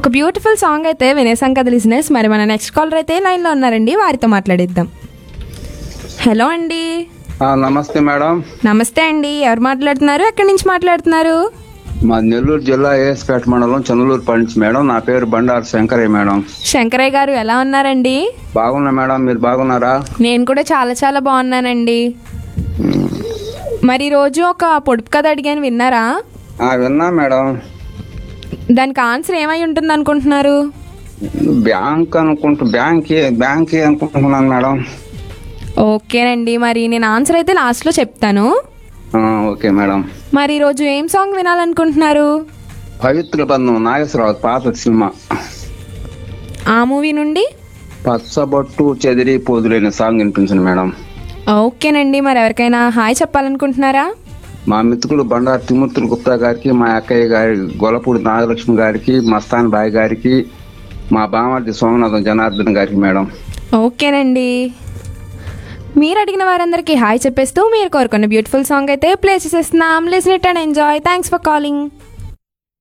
ఒక beautiful song అయితే వినేసాం కదా లిజినెస్ మరి మన నెక్స్ట్ కాలర్ అయితే లైన్లో ఉన్నారండి వారితో మాట్లాడిద్దాం హలో అండి ఆ, నమస్తే మేడం నమస్తే అండి ఎవరు మాట్లాడుతున్నారు ఎక్కడి నుంచి మాట్లాడుతున్నారు మా నెల్లూరు జిల్లా ఏఎస్పేట మండలం చంద్రలూరు నుంచి మేడం నా పేరు బండారు శంకరయ్య మేడం శంకరయ్య గారు ఎలా ఉన్నారండి బాగున్నా మేడం మీరు బాగున్నారా నేను కూడా చాలా చాలా బాగున్నానండి మరి ఈరోజు ఒక పొడుపు కథ అడిగాను విన్నారా ఆ, విన్నా మేడం దానికి ఆన్సర్ ఏమై ఉంటుంది అనుకుంటున్నారు బ్యాంక్ అనుకుంటూ బ్యాంక్ బ్యాంక్ అనుకుంటున్నాను మేడం ఓకేనండి మరి నేను ఆన్సర్ అయితే లాస్ట్లో చెప్తాను ఆ, ఓకే మేడం మరి ఈరోజు ఏం సాంగ్ వినాలనుకుంటున్నారు పవిత్ర బంధం నాగేశ్వరరావు పాత సినిమా ఆ మూవీ నుండి పచ్చబొట్టు చెదిరి పోదులేని సాంగ్ వినిపించండి మేడం ఓకేనండి మరి ఎవరికైనా హాయ్ చెప్పాలనుకుంటున్నారా మా మిత్రులు బండారు తిమ్మూర్తులు గుప్తా గారికి మా అక్కయ్య గారి గొలపూడి నాగలక్ష్మి గారికి మస్తాన్ బాయ్ గారికి మా బామర్ది సోమనాథం జనార్దన్ గారికి మేడం ఓకేనండి మీరు అడిగిన వారందరికీ హాయ్ చెప్పేస్తూ మీరు కోరుకున్న బ్యూటిఫుల్ సాంగ్ అయితే ప్లే చేసేస్తున్నాం listen it and enjoy thanks for calling